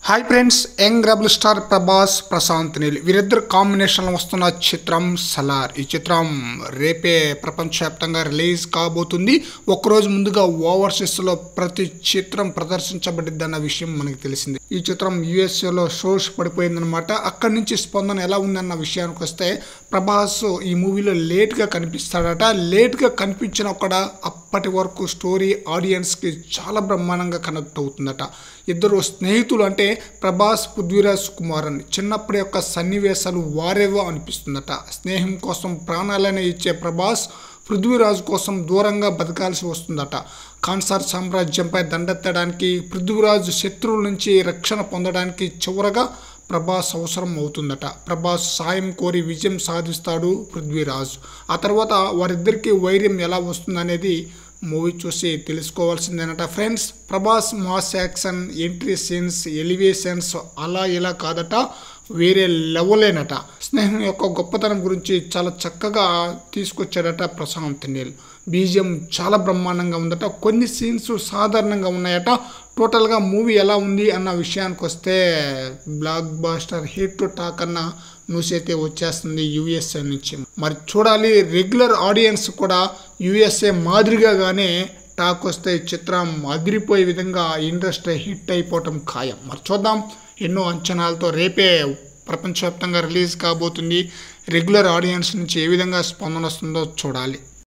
hi friends young rebel star Prabhas Prashanth Neel వీరిద్దరు కాంబినేషన్లో వస్తున్న చిత్రం సలార్ ఈ చిత్రం రేపే ప్రపంచవ్యాప్తంగా రిలీజ్ కాబోతుంది ఒక్కరోజు ముందుగా ఓవర్సీస్లో ప్రతి చిత్రం ప్రదర్శించబడిద్ది అన్న విషయం మనకి తెలిసింది ఈ చిత్రం యుఎస్ఏలో షోస్ పడిపోయిందనమాట అక్కడి నుంచి స్పందన ఎలా ఉందన్న విషయానికి వస్తే ప్రభాస్ ఈ మూవీలో లేట్గా కనిపిస్తాడట లేట్గా కనిపించినా కూడా అప్పటి వరకు స్టోరీ ఆడియన్స్కి చాలా బ్రహ్మాండంగా కనెక్ట్ అవుతుందట ఇద్దరు స్నేహితులు అంటే ప్రభాస్ పృథ్వీరాజ్ కుమార్ అని చిన్నప్పటి యొక్క సన్నివేశాలు వారేవో అనిపిస్తుందట స్నేహం కోసం ప్రాణాలనే ఇచ్చే ప్రభాస్ పృథ్వీరాజ్ కోసం దూరంగా బతకాల్సి వస్తుందట కాన్సార్ సామ్రాజ్యంపై దండెత్తడానికి పృథ్వీరాజ్ శత్రువుల నుంచి రక్షణ పొందడానికి చివరగా ప్రభాస్ అవసరం అవుతుందట ప్రభాస్ సాయం కోరి విజయం సాధిస్తాడు పృథ్వీరాజ్ ఆ తర్వాత వారిద్దరికీ వైర్యం ఎలా వస్తుందనేది మూవీ చూసి తెలుసుకోవాల్సిందేనట friends Prabhas mass action entry scenes elevations అలా ఇలా కాదట వేరే లెవెలేనట స్నేహం యొక్క గొప్పతనం గురించి చాలా చక్కగా తీసుకొచ్చాడట ప్రశాంత్ నీల్ బీజియం చాలా బ్రహ్మాండంగా ఉందట కొన్ని సీన్స్ సాధారణంగా ఉన్నాయట టోటల్గా మూవీ ఎలా ఉంది అన్న విషయానికి వస్తే బ్లాక్ బాస్టర్ హిట్ టాక్ అన్న న్యూస్ అయితే వచ్చేస్తుంది యూఎస్ఏ నుంచి మరి చూడాలి రెగ్యులర్ ఆడియన్స్ కూడా యూఎస్ఏ మాదిరిగానే టాక్ వస్తే ఈ చిత్రం అదిరిపోయే విధంగా ఇండస్ట్రీ హిట్ అయిపోవటం ఖాయం మరి చూద్దాం ఎన్నో అంచనాలతో రేపే ప్రపంచవ్యాప్తంగా రిలీజ్ కాబోతుంది రెగ్యులర్ ఆడియన్స్ నుంచి ఏ విధంగా స్పందన వస్తుందో చూడాలి